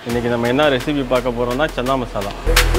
இன்றைக்கி நம்ம என்ன ரெசிபி பார்க்க போகிறோம்னா சன்னா மசாலா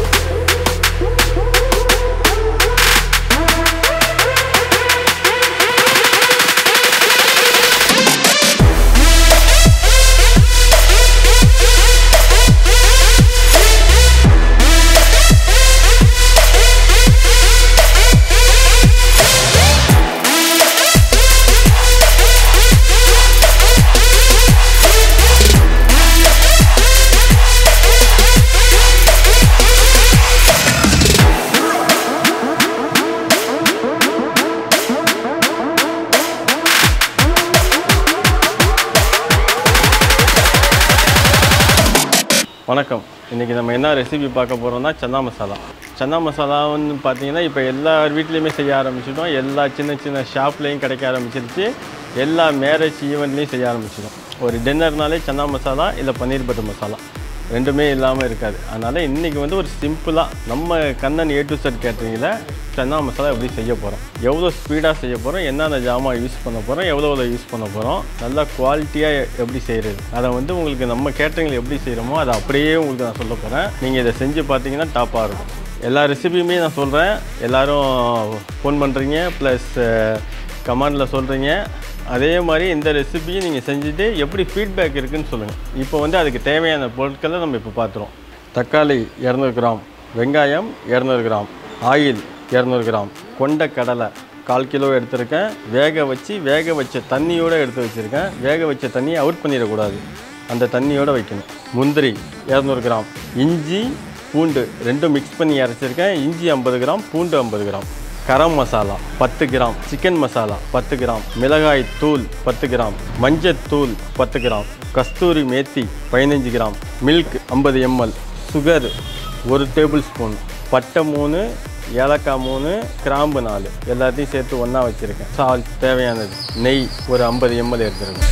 வணக்கம் இன்றைக்கி நம்ம என்ன ரெசிபி பார்க்க போகிறோம்னா சன்னா மசாலா சன்னா மசாலான்னு பார்த்தீங்கன்னா இப்போ எல்லா வீட்லேயுமே செய்ய ஆரம்பிச்சிட்டோம் எல்லா சின்ன சின்ன ஷாப்லேயும் கிடைக்க ஆரம்பிச்சிருச்சு எல்லா மேரேஜ் ஈவெண்ட்லேயும் செய்ய ஆரம்பிச்சிட்டோம் ஒரு டின்னர்னாலே சன்னா மசாலா இல்லை பன்னீர் பட்டர் மசாலா ரெண்டுமே இல்லாமல் இருக்காது அதனால் இன்றைக்கி வந்து ஒரு சிம்பிளாக நம்ம கண்ணன் ஏ டு செட் கேட்டரிங்கில் சன்னா மசாலா எப்படி செய்ய போகிறோம் எவ்வளோ ஸ்பீடாக செய்ய போகிறோம் என்னென்ன ஜாமான் யூஸ் பண்ண போகிறோம் எவ்வளோ எவ்வளோ யூஸ் பண்ண போகிறோம் நல்லா குவாலிட்டியாக எப்படி செய்கிறது அதை வந்து உங்களுக்கு நம்ம கேட்டரிங்கில் எப்படி செய்கிறோமோ அதை அப்படியே உங்களுக்கு நான் சொல்ல போகிறேன் நீங்கள் இதை செஞ்சு பார்த்தீங்கன்னா டாப்பாக இருக்கும் எல்லா ரெசிபியுமே நான் சொல்கிறேன் எல்லோரும் ஃபோன் பண்ணுறீங்க ப்ளஸ் கமெண்டில் சொல்கிறீங்க அதே மாதிரி இந்த ரெசிபியும் நீங்கள் செஞ்சுட்டு எப்படி ஃபீட்பேக் இருக்குன்னு சொல்லுங்கள் இப்போ வந்து அதுக்கு தேவையான பொருட்களை நம்ம இப்போ பார்த்துருவோம் தக்காளி இரநூறு கிராம் வெங்காயம் இரநூறு கிராம் ஆயில் இரநூறு கிராம் கொண்ட கடலை கால் கிலோ எடுத்திருக்கேன் வேக வச்சு வேக வச்ச தண்ணியோடு எடுத்து வச்சுருக்கேன் வேக வச்ச தண்ணியை அவுட் பண்ணிடக்கூடாது அந்த தண்ணியோடு வைக்கணும் முந்திரி இரநூறு கிராம் இஞ்சி பூண்டு ரெண்டும் மிக்ஸ் பண்ணி அரைச்சிருக்கேன் இஞ்சி ஐம்பது கிராம் பூண்டு ஐம்பது கிராம் கரம் மசாலா பத்து கிராம் சிக்கன் மசாலா பத்து கிராம் மிளகாய் தூள் பத்து கிராம் மஞ்சத்தூள் பத்து கிராம் கஸ்தூரி மேத்தி பதினஞ்சு கிராம் மில்க் ஐம்பது எம்எல் சுகர் ஒரு டேபிள் ஸ்பூன் பட்டை மூணு ஏலக்காய் மூணு கிராம்பு நாலு எல்லாத்தையும் சேர்த்து ஒன்றா வச்சுருக்கேன் சால்ட் தேவையானது நெய் ஒரு ஐம்பது எம்எல் எடுத்துருக்கேன்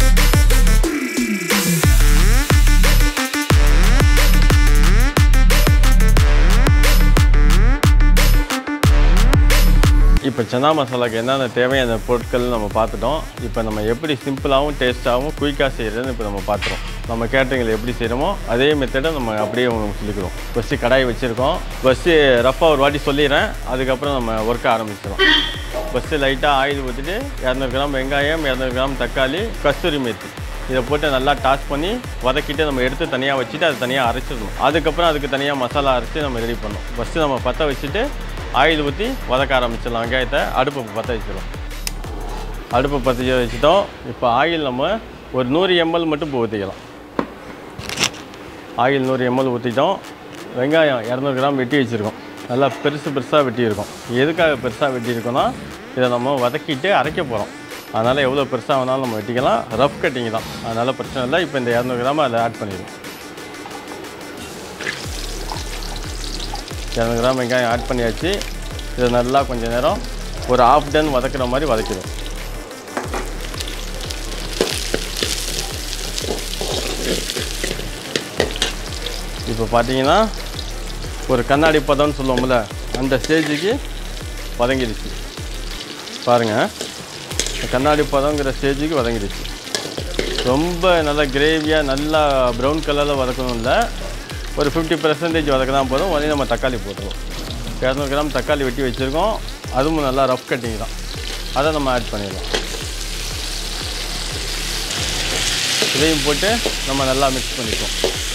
இப்போ சன்னா மசாலாக்கு என்னென்ன தேவையான பொருட்கள் நம்ம பார்த்துட்டோம் இப்போ நம்ம எப்படி சிம்பிளாகவும் டேஸ்ட்டாகவும் குயிக்காக செய்கிறதுன்னு இப்போ நம்ம பார்த்துறோம் நம்ம கேட்டரிங்கில் எப்படி செய்கிறோமோ அதே மெத்தடை நம்ம அப்படியே உங்களுக்கு சொல்லிக்கிறோம் ஃபஸ்ட்டு கடாய் வச்சுருக்கோம் ஃபஸ்ட்டு ரஃபாக ஒரு வாட்டி சொல்லிடுறேன் அதுக்கப்புறம் நம்ம ஒர்க்க ஆரம்பிச்சிடும் ஃபஸ்ட்டு லைட்டாக ஆயில் ஊற்றிட்டு இரநூறு கிராம் வெங்காயம் இரநூறு கிராம் தக்காளி கஸ்தூரி மேத்தி இதை போட்டு நல்லா டாஸ் பண்ணி வதக்கிட்டு நம்ம எடுத்து தனியாக வச்சுட்டு அதை தனியாக அரைச்சிடணும் அதுக்கப்புறம் அதுக்கு தனியாக மசாலா அரைச்சி நம்ம ரெடி பண்ணணும் ஃபஸ்ட்டு நம்ம பற்ற வச்சுட்டு ஆயில் ஊற்றி வதக்க ஆரம்பிச்சிடலாம் வெங்காயத்தை அடுப்பை பற்ற வச்சிடலாம் அடுப்பை பற்ற வச்சுட்டோம் இப்போ ஆயில் நம்ம ஒரு நூறு எம்எல் மட்டும் இப்போ ஊற்றிக்கலாம் ஆயில் நூறு எம்எல் ஊற்றிட்டோம் வெங்காயம் இரநூறு கிராம் வெட்டி வச்சுருக்கோம் நல்லா பெருசு பெருசாக வெட்டியிருக்கோம் எதுக்காக பெருசாக வெட்டியிருக்கோன்னா இதை நம்ம வதக்கிட்டு அரைக்க போகிறோம் அதனால் எவ்வளோ பெருசாக வேணாலும் நம்ம வெட்டிக்கலாம் ரஃப் கட்டிங் தான் அதனால் பிரச்சனை இல்லை இப்போ இந்த இரநூறு கிராம் அதில் ஆட் பண்ணிடுவோம் இரநூறு கிராம் வெங்காயம் ஆட் பண்ணியாச்சு இதை நல்லா கொஞ்சம் நேரம் ஒரு ஆஃப் டன் வதக்குற மாதிரி வதக்கிடும் இப்போ பார்த்தீங்கன்னா ஒரு கண்ணாடி பதம்னு சொல்லுவோம்ல அந்த ஸ்டேஜுக்கு வதங்கிடுச்சு பாருங்கள் கண்ணாடி பதங்கிற ஸ்டேஜுக்கு வதங்கிடுச்சு ரொம்ப நல்லா கிரேவியாக நல்லா ப்ரௌன் கலரில் வதக்கணும் இல்லை ஒரு ஃபிஃப்டி பர்சன்டேஜ் வதக்கினா போதும் உடனே நம்ம தக்காளி போட்டுருவோம் இரநூறு கிராம் தக்காளி வெட்டி வச்சுருக்கோம் அதுவும் நல்லா ரஃப் கட்டிங் தான் அதை நம்ம ஆட் பண்ணிடலாம் இதையும் போட்டு நம்ம நல்லா மிக்ஸ் பண்ணிப்போம்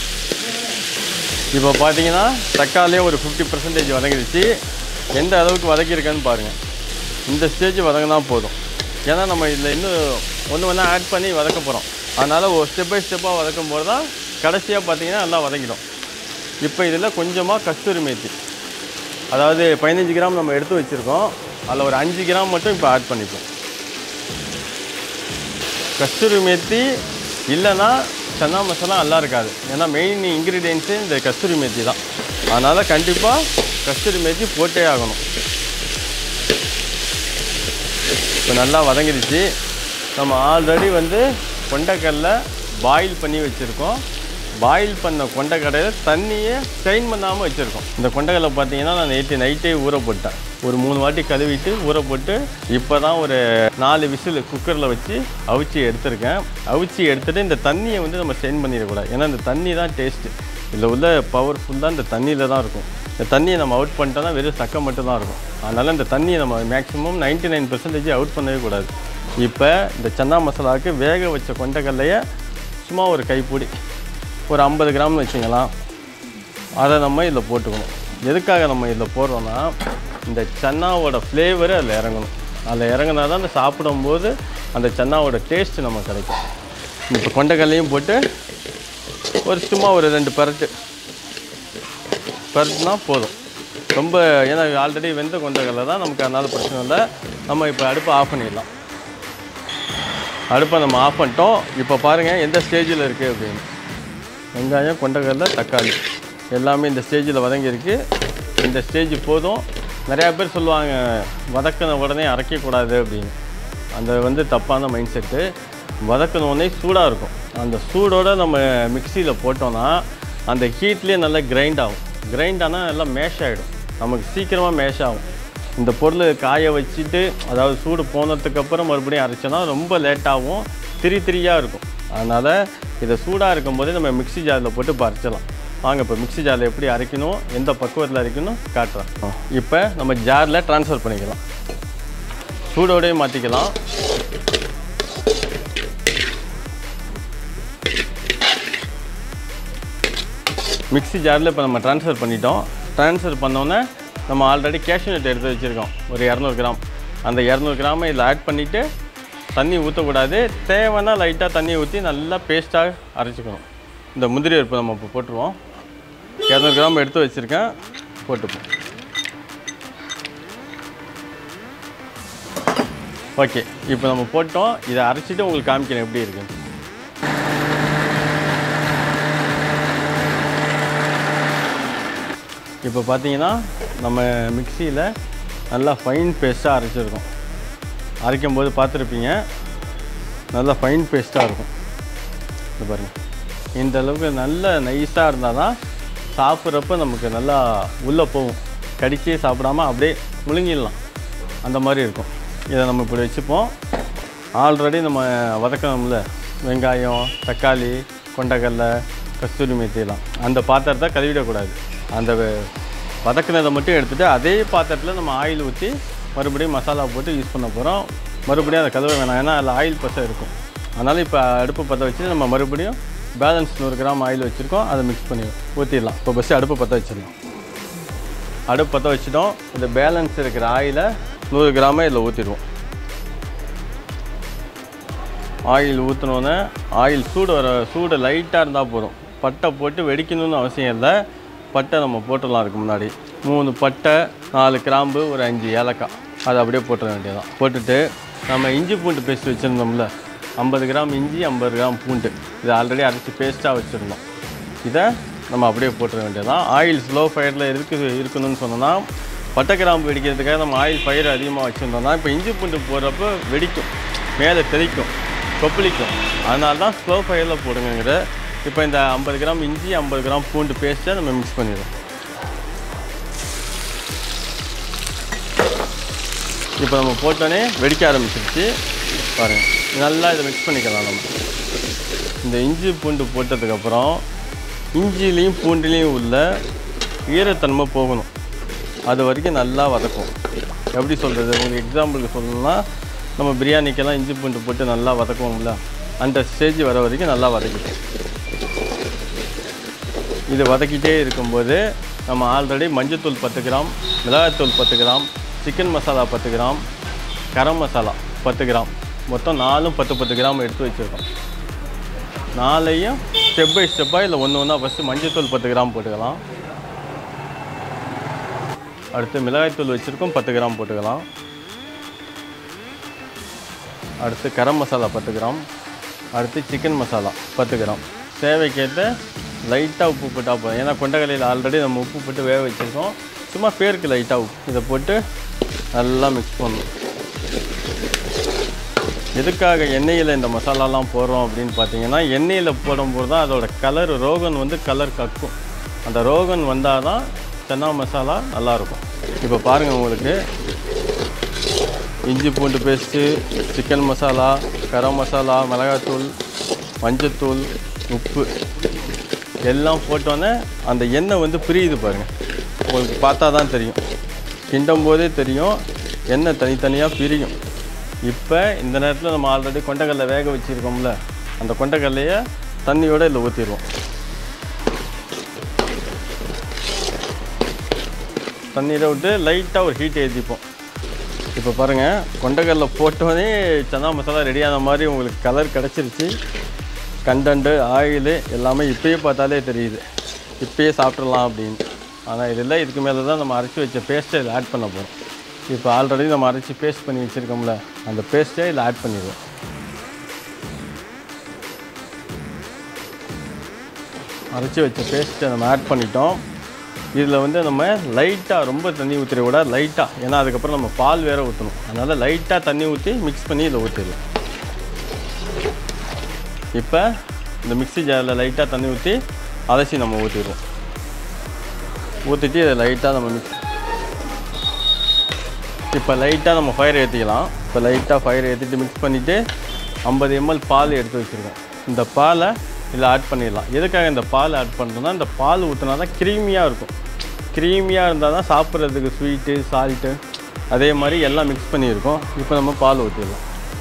இப்போ பார்த்தீங்கன்னா தக்காளியும் ஒரு ஃபிஃப்டி பர்சன்டேஜ் வதங்கிடுச்சு எந்த அளவுக்கு வதக்கியிருக்கேன்னு பாருங்கள் இந்த ஸ்டேஜ் வதங்கினா போதும் ஏன்னா நம்ம இதில் இன்னும் ஒன்று ஒன்றா ஆட் பண்ணி வதக்க போகிறோம் அதனால் ஒரு ஸ்டெப் பை ஸ்டெப்பாக வதக்கும் போது தான் கடைசியாக பார்த்தீங்கன்னா நல்லா வதங்கிடும் இப்போ இதில் கொஞ்சமாக கஸ்தூரி மேத்தி அதாவது பதினஞ்சு கிராம் நம்ம எடுத்து வச்சுருக்கோம் அதில் ஒரு அஞ்சு கிராம் மட்டும் இப்போ ஆட் பண்ணிப்போம் கஸ்தூரி மேத்தி இல்லைன்னா சன்னா மசாலா நல்லா இருக்காது ஏன்னா மெயின் இன்க்ரீடியன்ஸு இந்த கஸ்தூரி மேத்தி தான் அதனால் கண்டிப்பாக கஸ்தூரி மேத்தி போட்டே ஆகணும் இப்போ நல்லா வதங்கிடுச்சு நம்ம ஆல்ரெடி வந்து கொண்டைக்கடலை பாயில் பண்ணி வச்சுருக்கோம் பாயில் பண்ண கொண்டைக்கடலை தண்ணியை ஸ்ட்ரெயின் பண்ணாமல் வச்சுருக்கோம் இந்த கொண்டைக்கடலை பார்த்தீங்கன்னா நான் நேற்று நைட்டே ஊற போட்டேன் ஒரு மூணு வாட்டி கழுவிட்டு ஊற போட்டு இப்போ தான் ஒரு நாலு விசில் குக்கரில் வச்சு அவிச்சு எடுத்திருக்கேன் அவிச்சு எடுத்துகிட்டு இந்த தண்ணியை வந்து நம்ம ஸ்ட்ரெயின் பண்ணிடக்கூடாது ஏன்னா இந்த தண்ணி தான் டேஸ்ட்டு இதில் உள்ள பவர்ஃபுல்லாக இந்த தண்ணியில் தான் இருக்கும் இந்த தண்ணியை நம்ம அவுட் பண்ணிட்டோம்னா வெறும் சக்கை மட்டும் தான் இருக்கும் அதனால் இந்த தண்ணியை நம்ம maximum ninety nine percentage out பண்ணவே கூடாது இப்போ இந்த சன்னா மசாலாவுக்கு வேக வச்ச கொண்டக்கல்லையை சும்மா ஒரு கைப்பிடி ஒரு ஐம்பது கிராம்னு வச்சுக்கலாம் அதை நம்ம இதில் போட்டுக்கணும் எதுக்காக நம்ம இதில் போடுறோன்னா இந்த சன்னாவோட ஃப்ளேவரு அதில் இறங்கணும் அதில் இறங்கினா தான் அந்த சாப்பிடும்போது அந்த சன்னாவோட டேஸ்ட் நமக்கு கிடைக்கும் இப்போ கொண்டைக்கல்லையும் போட்டு ஒரு சும்மா ஒரு ரெண்டு பரட்டு பரட்டுனா போதும் ரொம்ப ஏன்னா ஆல்ரெடி வெந்த கொண்டைக்கல்லை தான் நமக்கு அதனால் பிரச்சனை இல்லை நம்ம இப்போ அடுப்பை ஆஃப் பண்ணிடலாம் அடுப்பை நம்ம ஆஃப் பண்ணிட்டோம் இப்போ பாருங்கள் எந்த ஸ்டேஜில் இருக்குது அப்படின்னு வெங்காயம் கொண்டக்கடலை தக்காளி எல்லாமே இந்த ஸ்டேஜில் வதங்கியிருக்கு இந்த ஸ்டேஜ் போதும் நிறையா பேர் சொல்லுவாங்க வதக்கின உடனே அரைக்கக்கூடாது அப்படின்னு அந்த வந்து தப்பான மைண்ட் செட்டு வதக்கின உடனே சூடாக இருக்கும் அந்த சூடோடு நம்ம மிக்சியில் போட்டோன்னா அந்த ஹீட்லேயே நல்லா கிரைண்ட் ஆகும் கிரைண்ட் ஆனால் நல்லா மேஷ் ஆகிடும் நமக்கு சீக்கிரமாக மேஷ் ஆகும் இந்த பொருளை காய வச்சுட்டு அதாவது சூடு போனதுக்கப்புறம் மறுபடியும் அரைச்சோன்னா ரொம்ப லேட்டாகும் திரி திரியாக இருக்கும் அதனால் இதை சூடாக இருக்கும்போதே நம்ம மிக்ஸி ஜாரில் போட்டு இப்போ அரைச்சிடலாம் வாங்க இப்போ மிக்ஸி ஜாரில் எப்படி அரைக்கணும் எந்த பக்குவத்தில் அரைக்கணும் காட்டுறேன் இப்போ நம்ம ஜாரில் ட்ரான்ஸ்ஃபர் பண்ணிக்கலாம் சூடோடய மாற்றிக்கலாம் மிக்ஸி ஜாரில் இப்போ நம்ம ட்ரான்ஸ்ஃபர் பண்ணிட்டோம் ட்ரான்ஸ்ஃபர் பண்ணோன்னே நம்ம ஆல்ரெடி கேஷ்யூநட் எடுத்து வச்சுருக்கோம் ஒரு இரநூறு கிராம் அந்த இரநூறு கிராமை இதில் ஆட் பண்ணிவிட்டு தண்ணி ஊற்றக்கூடாது தேவைன்னா லைட்டாக தண்ணி ஊற்றி நல்லா பேஸ்ட்டாக அரைச்சிக்கணும் இந்த முந்திரி பருப்பு நம்ம இப்போ போட்டுருவோம் இரநூறு கிராம் எடுத்து வச்சுருக்கேன் போட்டுப்போம் ஓகே இப்போ நம்ம போட்டோம் இதை அரைச்சிட்டு உங்களுக்கு காமிக்கிறேன் எப்படி இருக்குன்னு இப்போ பார்த்தீங்கன்னா நம்ம மிக்சியில் நல்லா ஃபைன் பேஸ்ட்டாக அரைச்சிருக்கோம் அரைக்கும் போது பார்த்துருப்பீங்க நல்லா ஃபைன் பேஸ்ட்டாக இருக்கும் இது பாருங்கள் இந்த அளவுக்கு நல்ல நைஸாக இருந்தால் தான் சாப்பிட்றப்ப நமக்கு நல்லா உள்ளே போகும் கடிச்சே சாப்பிடாம அப்படியே முழுங்கிடலாம் அந்த மாதிரி இருக்கும் இதை நம்ம இப்படி வச்சுப்போம் ஆல்ரெடி நம்ம வதக்கணும்ல வெங்காயம் தக்காளி கொண்டக்கடலை கஸ்தூரி மெத்தியெல்லாம் அந்த பாத்திரத்தை கழுவிடக்கூடாது அந்த வெ- வதக்குனதை மட்டும் எடுத்துகிட்டு அதே பாத்திரத்தில் நம்ம ஆயில் ஊற்றி மறுபடியும் மசாலா போட்டு யூஸ் பண்ண போகிறோம் மறுபடியும் அதை கழுவ வேணாம் ஏன்னா அதில் ஆயில் பசை இருக்கும் அதனால் இப்போ அடுப்பு பற்ற வச்சு நம்ம மறுபடியும் பேலன்ஸ் நூறு கிராம் ஆயில் வச்சுருக்கோம் அதை மிக்ஸ் பண்ணி ஊற்றிடலாம் இப்போ ஃபஸ்ட்டு அடுப்பு பற்ற வச்சிடலாம் அடுப்பு பற்ற வச்சிட்டோம் இந்த பேலன்ஸ் இருக்கிற ஆயிலை நூறு கிராமை இதில் ஊற்றிடுவோம் ஆயில் ஊற்றினோன்னே ஆயில் சூடு வர சூடு லைட்டாக இருந்தால் போதும் பட்டை போட்டு வெடிக்கணும்னு அவசியம் இல்லை பட்டை நம்ம போட்டுடலாம் அதுக்கு முன்னாடி மூணு பட்டை நாலு கிராம்பு ஒரு அஞ்சு ஏலக்காய் அதை அப்படியே போட்டுற வேண்டியதான் போட்டுட்டு நம்ம இஞ்சி பூண்டு பேஸ்ட் வச்சுருந்தோம்ல ஐம்பது கிராம் இஞ்சி ஐம்பது கிராம் பூண்டு இதை ஆல்ரெடி அரைச்சி பேஸ்ட்டாக வச்சுருந்தோம் இதை நம்ம அப்படியே போட்டுற வேண்டியதான் ஆயில் ஸ்லோ ஃபயரில் இருக்கு இருக்கணும்னு சொன்னோன்னா பட்டை கிராம்பு வெடிக்கிறதுக்காக நம்ம ஆயில் ஃபயர் அதிகமாக வச்சுருந்தோம்னா இப்போ இஞ்சி பூண்டு போடுறப்ப வெடிக்கும் மேலே தெளிக்கும் கொப்பளிக்கும் அதனால தான் ஸ்லோ ஃபயரில் போடுங்கிற இப்போ இந்த ஐம்பது கிராம் இஞ்சி ஐம்பது கிராம் பூண்டு பேஸ்ட்டை நம்ம மிக்ஸ் பண்ணிடுவோம் இப்போ நம்ம போட்டோன்னே வெடிக்க ஆரம்பிச்சிருச்சு பாருங்கள் நல்லா இதை மிக்ஸ் பண்ணிக்கலாம் நம்ம இந்த இஞ்சி பூண்டு போட்டதுக்கப்புறம் இஞ்சிலையும் பூண்டுலேயும் உள்ள ஈரத்தன்மை போகணும் அது வரைக்கும் நல்லா வதக்கும் எப்படி சொல்கிறது உங்களுக்கு எக்ஸாம்பிளுக்கு சொல்லணும்னா நம்ம பிரியாணிக்கெல்லாம் இஞ்சி பூண்டு போட்டு நல்லா வதக்குவோம்ல அந்த ஸ்டேஜ் வர வரைக்கும் நல்லா வதக்கிட்டோம் இது வதக்கிட்டே இருக்கும்போது நம்ம ஆல்ரெடி மஞ்சத்தூள் பத்து கிராம் மிளகாய்த்தூள் பத்து கிராம் சிக்கன் மசாலா பத்து கிராம் கரம் மசாலா பத்து கிராம் மொத்தம் நாலும் பத்து பத்து கிராம் எடுத்து வச்சுருக்கோம் நாளையும் ஸ்டெப் பை ஸ்டெப்பாக இல்லை ஒன்று ஒன்றா ஃபஸ்ட்டு மஞ்சத்தூள் பத்து கிராம் போட்டுக்கலாம் அடுத்து மிளகாய்த்தூள் வச்சுருக்கோம் பத்து கிராம் போட்டுக்கலாம் அடுத்து கரம் மசாலா பத்து கிராம் அடுத்து சிக்கன் மசாலா பத்து கிராம் தேவைக்கேற்ற லைட்டாக உப்பு போட்டால் போதும் ஏன்னா கொண்டக்கலையில் ஆல்ரெடி நம்ம உப்பு போட்டு வேக வச்சுருக்கோம் சும்மா பேருக்கு லைட்டாக உப்பு இதை போட்டு நல்லா மிக்ஸ் பண்ணணும் எதுக்காக எண்ணெயில் இந்த மசாலாலாம் போடுறோம் அப்படின்னு பார்த்தீங்கன்னா எண்ணெயில் போடும்போது தான் அதோட கலர் ரோகன் வந்து கலர் கக்கும் அந்த ரோகன் வந்தால் தான் சன்னா மசாலா நல்லாயிருக்கும் இப்போ பாருங்கள் உங்களுக்கு இஞ்சி பூண்டு பேஸ்ட்டு சிக்கன் மசாலா கரம் மசாலா மிளகாத்தூள் மஞ்சத்தூள் உப்பு எல்லாம் போட்டோன்னே அந்த எண்ணெய் வந்து பிரியுது பாருங்கள் உங்களுக்கு பார்த்தா தான் தெரியும் கிண்டும் போதே தெரியும் எண்ணெய் தனித்தனியாக பிரியும் இப்போ இந்த நேரத்தில் நம்ம ஆல்ரெடி கொண்டக்கடலை வேக வச்சுருக்கோம்ல அந்த கொண்டக்கடலையை தண்ணியோடு இதில் ஊற்றிடுவோம் தண்ணியில் விட்டு லைட்டாக ஒரு ஹீட் ஏற்றிப்போம் இப்போ பாருங்கள் கொண்டக்கடலை போட்டோடனே சன்னா மசாலா ரெடியான மாதிரி உங்களுக்கு கலர் கிடச்சிருச்சு கண்டன்ட்டு ஆயிலு எல்லாமே இப்பயே பார்த்தாலே தெரியுது இப்பயே சாப்பிட்றலாம் அப்படின்னு ஆனால் இது இல்லை இதுக்கு மேலே தான் நம்ம அரைச்சி வச்ச பேஸ்ட்டை இதில் ஆட் பண்ண போகிறோம் இப்போ ஆல்ரெடி நம்ம அரைச்சி பேஸ்ட் பண்ணி வச்சுருக்கோம்ல அந்த பேஸ்ட்டை இதில் ஆட் பண்ணிடுவோம் அரைச்சி வச்ச பேஸ்ட்டை நம்ம ஆட் பண்ணிட்டோம் இதில் வந்து நம்ம லைட்டாக ரொம்ப தண்ணி ஊற்றிட விட லைட்டாக ஏன்னா அதுக்கப்புறம் நம்ம பால் வேற ஊற்றணும் அதனால் லைட்டாக தண்ணி ஊற்றி மிக்ஸ் பண்ணி இதில் ஊற்றிடலாம் இப்போ இந்த மிக்ஸி ஜாரில் லைட்டாக தண்ணி ஊற்றி அலசி நம்ம ஊற்றிடுவோம் ஊற்றிட்டு இதை லைட்டாக நம்ம மிக்ஸ் இப்போ லைட்டாக நம்ம ஃபயர் ஏற்றிக்கலாம் இப்போ லைட்டாக ஃபயர் ஏற்றிட்டு மிக்ஸ் பண்ணிவிட்டு ஐம்பது எம்எல் பால் எடுத்து வச்சுருக்கோம் இந்த பாலை இதில் ஆட் பண்ணிடலாம் எதுக்காக இந்த பால் ஆட் பண்ணுறோம்னா இந்த பால் ஊற்றினா தான் க்ரீமியாக இருக்கும் க்ரீமியாக இருந்தால் தான் சாப்பிட்றதுக்கு ஸ்வீட்டு சால்ட்டு அதே மாதிரி எல்லாம் மிக்ஸ் பண்ணியிருக்கோம் இப்போ நம்ம பால் ஊற்றிடலாம்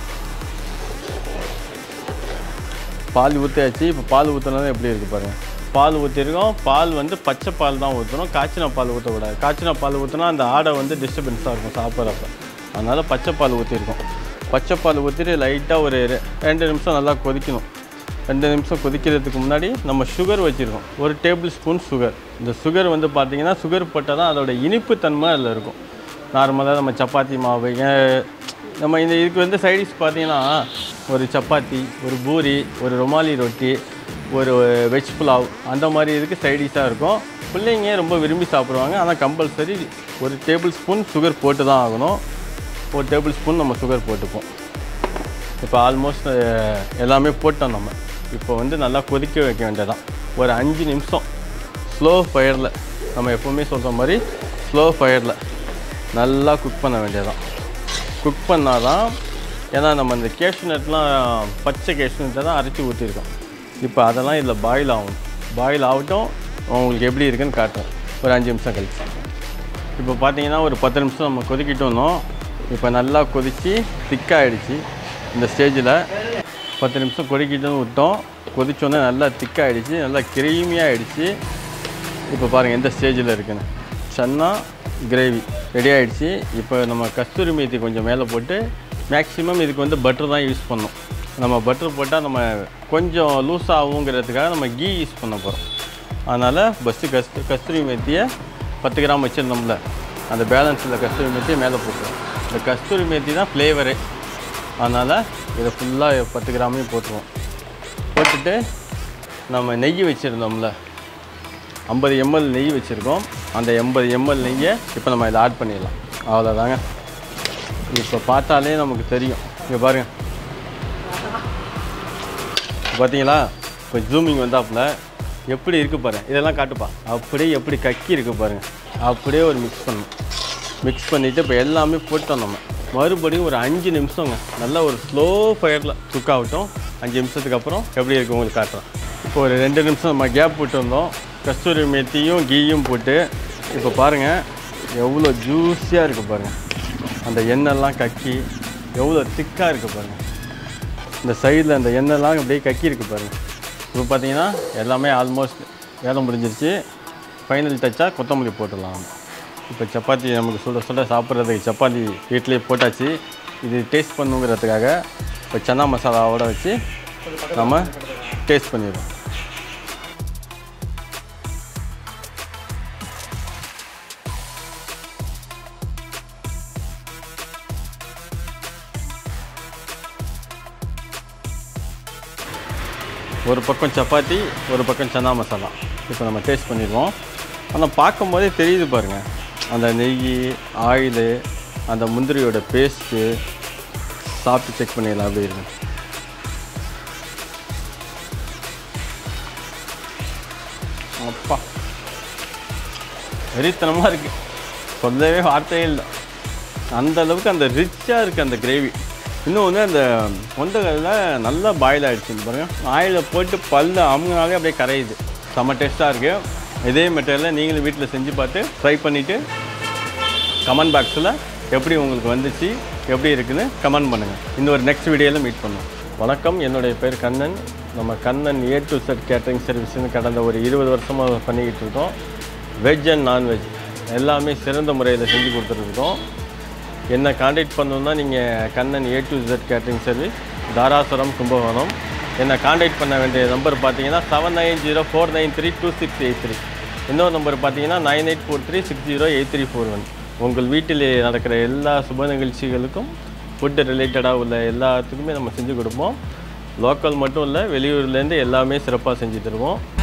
பால் ஊற்றியாச்சு இப்போ பால் ஊற்றினது எப்படி இருக்குது பாருங்கள் பால் ஊற்றிருக்கோம் பால் வந்து பச்சை பால் தான் ஊற்றணும் காய்ச்சின பால் ஊற்றக்கூடாது காய்ச்சின பால் ஊற்றினா அந்த ஆடை வந்து டிஸ்டர்பன்ஸாக இருக்கும் சாப்பிட்றப்ப அதனால் பச்சை பால் ஊற்றிருக்கோம் பச்சை பால் ஊற்றிட்டு லைட்டாக ஒரு ரெ- ரெண்டு நிமிஷம் நல்லா கொதிக்கணும் ரெண்டு நிமிஷம் கொதிக்கிறதுக்கு முன்னாடி நம்ம சுகர் வச்சுருக்கோம் ஒரு டேபிள் ஸ்பூன் சுகர் இந்த சுகர் வந்து பார்த்திங்கன்னா சுகர் போட்டால் தான் அதோட இனிப்பு தன்மை அதில் இருக்கும் நார்மலாக நம்ம சப்பாத்தி மாவு ஏன் நம்ம இந்த இதுக்கு வந்து சைடிஷ் பார்த்தீங்கன்னா ஒரு சப்பாத்தி ஒரு பூரி ஒரு ரொமாலி ரொட்டி ஒரு வெஜ் புலாவ் அந்த மாதிரி இதுக்கு சைடிஷாக இருக்கும் பிள்ளைங்க ரொம்ப விரும்பி சாப்பிடுவாங்க ஆனால் கம்பல்சரி ஒரு டேபிள் ஸ்பூன் சுகர் போட்டு தான் ஆகணும் ஒரு டேபிள் ஸ்பூன் நம்ம சுகர் போட்டுப்போம் இப்போ ஆல்மோஸ்ட் எல்லாமே போட்டோம் நம்ம இப்போ வந்து நல்லா கொதிக்க வைக்க வேண்டியதான் ஒரு அஞ்சு நிமிஷம் ஸ்லோ ஃபயரில் நம்ம எப்போவுமே சொல்கிற மாதிரி ஸ்லோ ஃபயரில் நல்லா குக் பண்ண வேண்டியதான் குக் பண்ணால் தான் ஏன்னா நம்ம இந்த கேஷ்யூ நட்லாம் பச்சை கேஷ்யூ நட்டை தான் அரைச்சி ஊற்றிருக்கோம் இப்போ அதெல்லாம் இதில் பாயில் ஆகும் பாயில் ஆகட்டும் உங்களுக்கு எப்படி இருக்குன்னு காட்டுறேன் ஒரு அஞ்சு நிமிஷம் கழிச்சு இப்போ பார்த்தீங்கன்னா ஒரு பத்து நிமிஷம் நம்ம கொதிக்கிட்டு வந்தோம் இப்போ நல்லா கொதித்து திக்காயிடுச்சு இந்த ஸ்டேஜில் பத்து நிமிஷம் கொதிக்கிட்டு விட்டோம் கொதிச்சோன்னே நல்லா திக்காயிடுச்சு நல்லா கிரீமியாக ஆயிடுச்சு இப்போ பாருங்கள் எந்த ஸ்டேஜில் இருக்குன்னு சன்னா கிரேவி ரெடி ஆயிடுச்சு இப்போ நம்ம கஸ்தூரி மேத்தி கொஞ்சம் மேலே போட்டு மேக்ஸிமம் இதுக்கு வந்து பட்டர் தான் யூஸ் பண்ணோம் நம்ம பட்டர் போட்டால் நம்ம கொஞ்சம் லூஸ் ஆகுங்கிறதுக்காக நம்ம கீ யூஸ் பண்ண போகிறோம் அதனால் ஃபஸ்ட்டு கஸ்து கஸ்தூரி மேத்தியை பத்து கிராம் வச்சுருந்தோம்ல அந்த பேலன்ஸில் கஸ்தூரி மேத்தியை மேலே போட்டுருவோம் இந்த கஸ்தூரி மேத்தி தான் ஃப்ளேவரே அதனால் இதை ஃபுல்லாக பத்து கிராமையும் போட்டுருவோம் போட்டுட்டு நம்ம நெய் வச்சுருந்தோம்ல ஐம்பது எம்எல் நெய் வச்சுருக்கோம் அந்த எண்பது எம்எல் நெய்யை இப்போ நம்ம இதில் ஆட் பண்ணிடலாம் அவ்வளோதாங்க இப்போ பார்த்தாலே நமக்கு தெரியும் இங்கே பாருங்கள் பார்த்தீங்களா இப்போ ஜூமிங் வந்தாப்புல எப்படி இருக்குது பாருங்க இதெல்லாம் காட்டுப்பா அப்படியே எப்படி கக்கி இருக்குது பாருங்க அப்படியே ஒரு மிக்ஸ் பண்ணணும் மிக்ஸ் பண்ணிவிட்டு இப்போ எல்லாமே போட்டோம் நம்ம மறுபடியும் ஒரு அஞ்சு நிமிஷங்க நல்லா ஒரு ஸ்லோ ஃபயரில் குக் ஆகட்டும் அஞ்சு நிமிஷத்துக்கு அப்புறம் எப்படி இருக்கு உங்களுக்கு காட்டுறேன் இப்போ ஒரு ரெண்டு நிமிஷம் நம்ம கேப் போட்டு வந்தோம் கஸ்தூரி மேத்தியும் கீயும் போட்டு இப்போ பாருங்கள் எவ்வளோ ஜூஸியாக இருக்குது பாருங்கள் அந்த எண்ணெய்லாம் கக்கி எவ்வளோ திக்காக இருக்குது பாருங்கள் இந்த சைடில் அந்த எண்ணெய்லாம் அப்படியே கக்கி இருக்கு பாருங்கள் இப்போ பார்த்தீங்கன்னா எல்லாமே ஆல்மோஸ்ட் வேலை முடிஞ்சிருச்சு ஃபைனல் டச்சாக கொத்தமல்லி போட்டுடலாம் இப்போ சப்பாத்தி நமக்கு சுட சுட சாப்பிட்றதுக்கு சப்பாத்தி வீட்டிலேயே போட்டாச்சு இது டேஸ்ட் பண்ணுங்கிறதுக்காக இப்போ சன்னா மசாலாவோட வச்சு நம்ம டேஸ்ட் பண்ணிடுவோம் ஒரு பக்கம் சப்பாத்தி ஒரு பக்கம் சன்னா மசாலா இப்போ நம்ம டேஸ்ட் பண்ணிடுவோம் ஆனால் பார்க்கும்போதே தெரியுது பாருங்கள் அந்த நெய் ஆயிலு அந்த முந்திரியோட பேஸ்ட்டு சாப்பிட்டு செக் பண்ணிடலாம் அப்படி இருக்கு அப்பா வெறித்தனமாக இருக்குது சொல்லவே வார்த்தையே இல்லை அந்த அளவுக்கு அந்த ரிச்சாக இருக்குது அந்த கிரேவி இன்னும் வந்து அந்த கொண்டகல்ல நல்லா பாயில் ஆகிடுச்சு பாருங்க ஆயிலில் போட்டு பல்லு அமுங்கினாலே அப்படியே கரையுது செம்ம டேஸ்ட்டாக இருக்குது இதே மெட்டீரியலில் நீங்களும் வீட்டில் செஞ்சு பார்த்து ட்ரை பண்ணிவிட்டு கமெண்ட் பாக்ஸில் எப்படி உங்களுக்கு வந்துச்சு எப்படி இருக்குன்னு கமெண்ட் பண்ணுங்கள் இன்னொரு நெக்ஸ்ட் வீடியோவில் மீட் பண்ணுவோம் வணக்கம் என்னுடைய பேர் கண்ணன் நம்ம Kannan A to Z catering சர்வீஸ்னு கடந்த ஒரு இருபது வருஷமாக பண்ணிக்கிட்டு இருக்கோம் வெஜ் அண்ட் நான்வெஜ் எல்லாமே சிறந்த முறையில் செஞ்சு கொடுத்துருக்கோம் என்னை காண்டாக்ட் பண்ணணுன்னா நீங்கள் Kannan A to Z catering service Darasuram Kumbakonam என்னை காண்டாக்ட் பண்ண வேண்டிய நம்பர் பார்த்தீங்கன்னா seven nine zero four nine three two six eight three இன்னொரு நம்பர் பார்த்தீங்கன்னா nine eight four three six zero eight three four one உங்கள் வீட்டில் நடக்கிற எல்லா சுப நிகழ்ச்சிகளுக்கும் ஃபுட்டு ரிலேட்டடாக உள்ள எல்லாத்துக்குமே நம்ம செஞ்சு கொடுப்போம் லோக்கல் மட்டும் இல்லை வெளியூர்லேருந்து எல்லாமே சிறப்பாக செஞ்சு தருவோம்